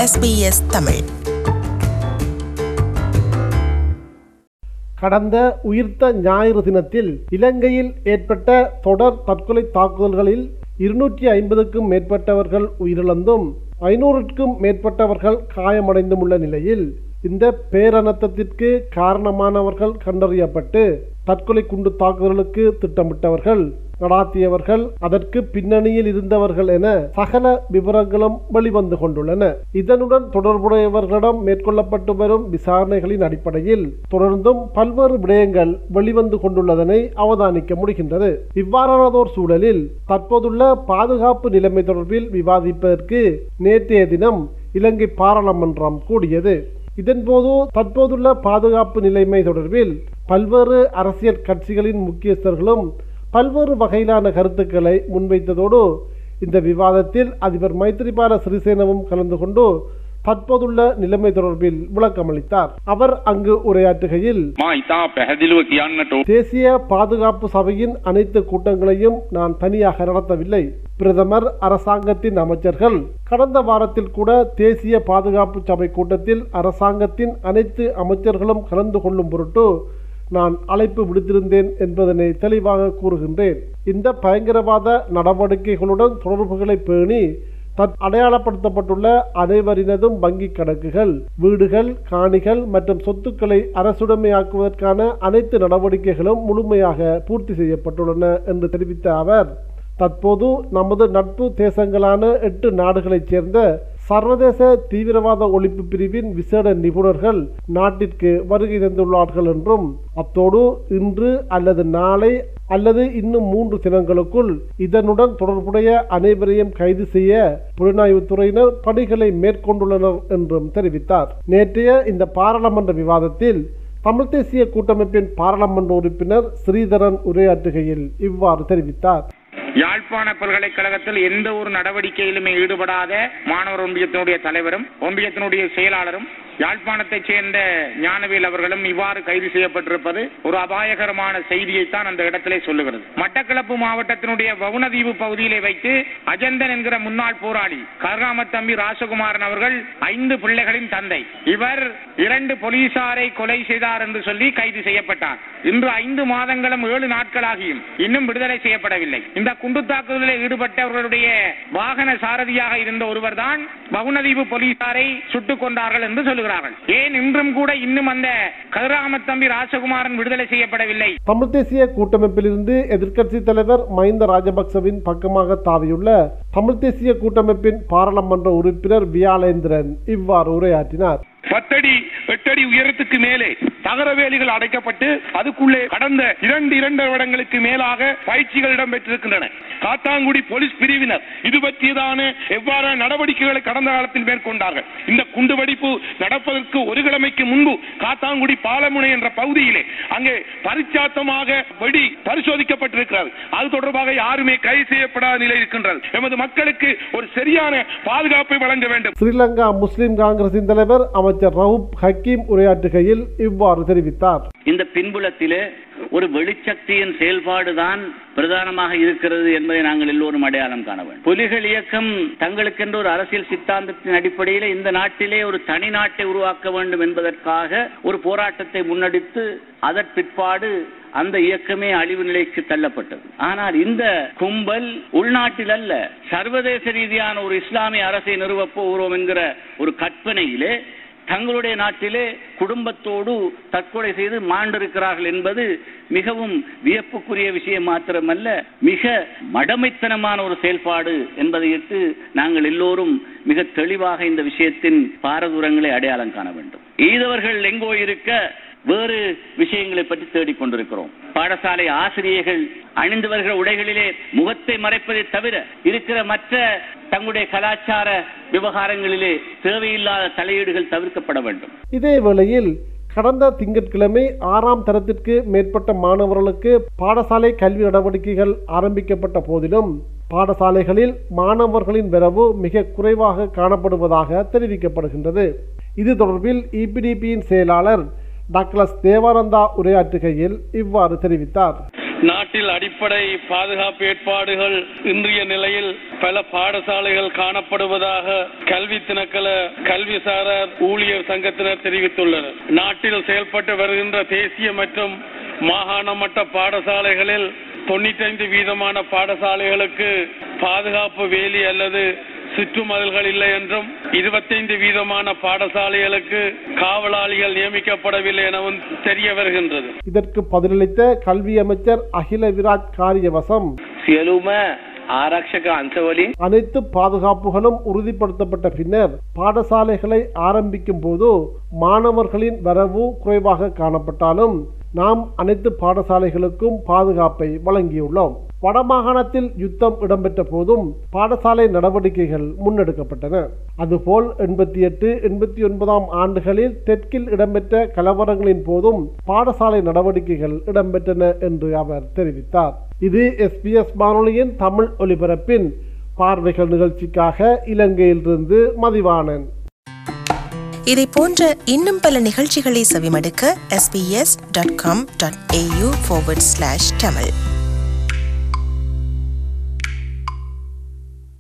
SBS Tamil கடந்த உயிர்த்த ஞாயிறு தினத்தில் இலங்கையில் ஏற்பட்ட தொடர் தற்கொலை தாக்குதல்களில் இருநூற்றி ஐம்பதுக்கும் மேற்பட்டவர்கள் உயிரிழந்தும் ஐநூறுக்கும் மேற்பட்டவர்கள் காயமடைந்தும் உள்ள நிலையில் இந்த பேரணத்தத்திற்கு காரணமானவர்கள் கண்டறியப்பட்டு தற்கொலை குண்டு தாக்குதலுக்கு திட்டமிட்டவர்கள் நடாத்தியவர்கள் அதற்கு பின்னணியில் இருந்தவர்கள் என சகல விவரங்களும் வெளிவந்து கொண்டுள்ளன இதனுடன் தொடர்புடையவர்களிடம் மேற்கொள்ளப்பட்டு வரும் விசாரணைகளின் அடிப்படையில் தொடர்ந்தும் பல்வேறு விடயங்கள் வெளிவந்து கொண்டுள்ளதனை அவதானிக்க முடிகின்றது இவ்வாறானதோர் சூழலில் தற்போதுள்ள பாதுகாப்பு நிலைமை தொடர்பில் விவாதிப்பதற்கு நேற்றைய தினம் இலங்கை பாராளுமன்றம் கூடியது இதன்போது தற்போதுள்ள பாதுகாப்பு நிலைமை தொடர்பில் பல்வேறு அரசியல் கட்சிகளின் முக்கியஸ்தர்களும் பல்வேறு வகையிலான கருத்துக்களை முன்வைத்ததோடு இந்த விவாதத்தில் அதிபர் மைத்திரிபால சிறிசேனவும் கலந்து கொண்டு தற்போதுள்ள நிலைமை தொடர்பில் விளக்கமளித்தார் அவர் அங்கு உரையாற்றுகையில் මා ඉතා පැහැදිලිව කියන්නට ඕ- தேசிய பாதுகாப்பு சபையின் அனைத்து கூட்டங்களையும் நான் தனியாக நடத்தவில்லை பிரதமர் அரசாங்கத்தின் அமைச்சர்கள் கடந்த வாரத்தில் கூட தேசிய பாதுகாப்பு சபை கூட்டத்தில் அரசாங்கத்தின் அனைத்து அமைச்சர்களும் கலந்து கொள்ளும் பொருட்டு நான் அழைப்பு விடுத்திருந்தேன் என்பதனை தெளிவாக கூறுகின்றேன் இந்த பயங்கரவாத நடவடிக்கைகளுடன் தொடர்புகளை பேணி தன் அடையாளப்படுத்தப்பட்டுள்ள அனைவரினதும் வங்கிக் கணக்குகள் வீடுகள் காணிகள் மற்றும் சொத்துக்களை அரசுடைமையாக்குவதற்கான அனைத்து நடவடிக்கைகளும் முழுமையாக பூர்த்தி செய்யப்பட்டுள்ளன என்று தெரிவித்த அவர் தற்போது நமது நட்பு தேசங்களான எட்டு நாடுகளைச் சேர்ந்த சர்வதேச தீவிரவாத ஒழிப்பு பிரிவின் விசேட நிபுணர்கள் நாட்டிற்கு வருகை தந்துள்ளார்கள் என்றும் அத்தோடு இன்று அல்லது நாளை அல்லது இன்னும் மூன்று தினங்களுக்குள் இதனுடன் தொடர்புடைய அனைவரையும் கைது செய்ய புலனாய்வுத்துறையினர் பணிகளை மேற்கொண்டுள்ளனர் என்றும் தெரிவித்தார் நேற்றைய இந்த பாராளுமன்ற விவாதத்தில் தமிழ் தேசிய கூட்டமைப்பின் பாராளுமன்ற உறுப்பினர் ஸ்ரீதரன் உரையாற்றுகையில் இவ்வாறு தெரிவித்தார் யாழ்ப்பாண பல்கலைக்கழகத்தில் எந்த ஒரு நடவடிக்கையிலுமே ஈடுபடாத மாணவர் ஒன்றியத்தினுடைய தலைவரும் ஒன்றியத்தினுடைய செயலாளரும் யாழ்ப்பாணத்தைச் சேர்ந்த ஞானவேல் அவர்களும் இவ்வாறு கைது செய்யப்பட்டிருப்பது ஒரு அபாயகரமான செய்தியைத்தான் அந்த இடத்திலே சொல்லுகிறது மட்டக்களப்பு மாவட்டத்தினுடைய வவுனதீவு பகுதியிலே வைத்து அஜந்தன் என்கிற முன்னாள் போராளி கருணாம தம்பி ராசகுமாரன் அவர்கள் ஐந்து பிள்ளைகளின் தந்தை இவர் இரண்டு போலீசாரை கொலை செய்தார் என்று சொல்லி கைது செய்யப்பட்டார் இன்று ஐந்து மாதங்களும் ஏழு நாட்களாகியும் இன்னும் விடுதலை செய்யப்படவில்லை இந்த குண்டு தாக்குதலில் ஈடுபட்டவர்களுடைய வாகன சாரதியாக இருந்த ஒருவர் தான் பகுனதீவு போலீசாரை சுட்டுக் கொண்டார்கள் என்று சொல்லுகிறார்கள் ஏன் இன்றும் கூட இன்னும் அந்த கதிராம தம்பி ராசகுமாரன் விடுதலை செய்யப்படவில்லை தமிழ் தேசிய கூட்டமைப்பிலிருந்து எதிர்க்கட்சி தலைவர் மஹிந்த ராஜபக்சவின் பக்கமாக தாவியுள்ள தமிழ் தேசிய கூட்டமைப்பின் பாராளுமன்ற உறுப்பினர் வியாளேந்திரன் இவ்வாறு உரையாற்றினார் பத்தடி எட்டடி உயரத்துக்கு மேலே தகர வேலிகள் அடைக்கப்பட்டு அதுக்குள்ளே கடந்த இரண்டு இரண்டு வருடங்களுக்கு மேலாக பயிற்சிகள் இடம்பெற்றிருக்கின்றன காத்தாங்குடி போலீஸ் பிரிவினர் இது பற்றியதான எவ்வாறான நடவடிக்கைகளை கடந்த காலத்தில் மேற்கொண்டார்கள் இந்த குண்டுவெடிப்பு நடப்பதற்கு ஒரு கிழமைக்கு முன்பு காத்தாங்குடி பாலமுனை என்ற பகுதியிலே அங்கே பரிச்சாத்தமாக வெடி பரிசோதிக்கப்பட்டிருக்கிறது அது தொடர்பாக யாருமே கைது செய்யப்படாத நிலை இருக்கின்றது எமது மக்களுக்கு ஒரு சரியான பாதுகாப்பை வழங்க வேண்டும் ஸ்ரீலங்கா முஸ்லிம் காங்கிரசின் தலைவர் அமைச்சர் ரவுப் ஹக்கீம் உரையாற்றுகையில் இவ்வாறு தெரிவித்தார் இந்த பின்புலத்திலே ஒரு வெளிச்சக்தியின் செயல்பாடுதான் பிரதானமாக இருக்கிறது என்பதை நாங்கள் எல்லோரும் அடையாளம் காண வேண்டும் புலிகள் இயக்கம் தங்களுக்கென்று ஒரு அரசியல் சித்தாந்தத்தின் அடிப்படையிலே இந்த நாட்டிலே ஒரு தனி நாட்டை உருவாக்க வேண்டும் என்பதற்காக ஒரு போராட்டத்தை முன்னெடுத்து அதன் பிற்பாடு அந்த இயக்கமே அழிவு நிலைக்கு தள்ளப்பட்டது ஆனால் இந்த கும்பல் உள்நாட்டில் அல்ல சர்வதேச ரீதியான ஒரு இஸ்லாமிய அரசை நிறுவப் போகிறோம் என்கிற ஒரு கற்பனையிலே தங்களுடைய நாட்டிலே குடும்பத்தோடு தற்கொலை செய்து மாண்டிருக்கிறார்கள் என்பது மிகவும் வியப்புக்குரிய விஷயம் மாத்திரமல்ல மிக மடமைத்தனமான ஒரு செயல்பாடு என்பதையிட்டு நாங்கள் எல்லோரும் மிக தெளிவாக இந்த விஷயத்தின் பாரதூரங்களை அடையாளம் காண வேண்டும் ஈதவர்கள் எங்கோ இருக்க வேறு விஷயங்களை பற்றி தேடிக் கொண்டிருக்கிறோம் பாடசாலை ஆசிரியர்கள் அணிந்து வருகிற உடைகளிலே முகத்தை மறைப்பதை தவிர இருக்கிற மற்ற தங்களுடைய கலாச்சார விவகாரங்களிலே தேவையில்லாத தலையீடுகள் தவிர்க்கப்பட வேண்டும் இதே வேளையில் கடந்த திங்கட்கிழமை ஆறாம் தரத்திற்கு மேற்பட்ட மாணவர்களுக்கு பாடசாலை கல்வி நடவடிக்கைகள் ஆரம்பிக்கப்பட்ட போதிலும் பாடசாலைகளில் மாணவர்களின் வரவு மிக குறைவாக காணப்படுவதாக தெரிவிக்கப்படுகின்றது இது தொடர்பில் இபிடிபியின் செயலாளர் டாக்டர் தேவானந்தா உரையாற்றுகையில் இவ்வாறு தெரிவித்தார் நாட்டில் அடிப்படை பாதுகாப்பு ஏற்பாடுகள் இன்றைய நிலையில் பல பாடசாலைகள் காணப்படுவதாக கல்வி திணைக்கள கல்விசாரர் ஊழியர் சங்கத்தினர் தெரிவித்துள்ளனர் நாட்டில் செயல்பட்டு வருகின்ற தேசிய மற்றும் மாகாண மட்ட பாடசாலைகளில் தொண்ணூத்தைந்து வீதமான பாடசாலைகளுக்கு பாதுகாப்பு வேலி அல்லது சுற்றுமதில்கள் இல்லை என்றும் இருபத்தைந்து வீதமான பாடசாலைகளுக்கு காவலாளிகள் நியமிக்கப்படவில்லை எனவும் தெரிய வருகின்றது இதற்கு பதிலளித்த கல்வி அமைச்சர் அகில விராஜ் காரியவசம் සියලුම ආරක්ෂක අංශවලින් அனைத்து பாதுகாப்புகளும் உறுதிப்படுத்தப்பட்ட பின்னர் பாடசாலைகளை ஆரம்பிக்கும் போது மாணவர்களின் வரவு குறைவாக காணப்பட்டாலும் நாம் அனைத்து பாடசாலைகளுக்கும் பாதுகாப்பை வழங்கியுள்ளோம் வடமாகாணத்தில் யுத்தம் இடம்பெற்ற போதும் பாடசாலை நடவடிக்கைகள் முன்னெடுக்கப்பட்டன அதுபோல் எண்பத்தி எட்டு எண்பத்தி ஒன்பதாம் ஆண்டுகளில் தெற்கில் இடம்பெற்ற கலவரங்களின் போதும் பாடசாலை நடவடிக்கைகள் இடம்பெற்றன என்று அவர் தெரிவித்தார் இது எஸ்பிஎஸ் வானொலியின் தமிழ் ஒலிபரப்பின் பார்வைகள் நிகழ்ச்சிக்காக இலங்கையிலிருந்து மதிவாணன் இதை போன்ற இன்னும் பல நிகழ்ச்சிகளை செவிமடுக்க sbs.com.au forward slash tamil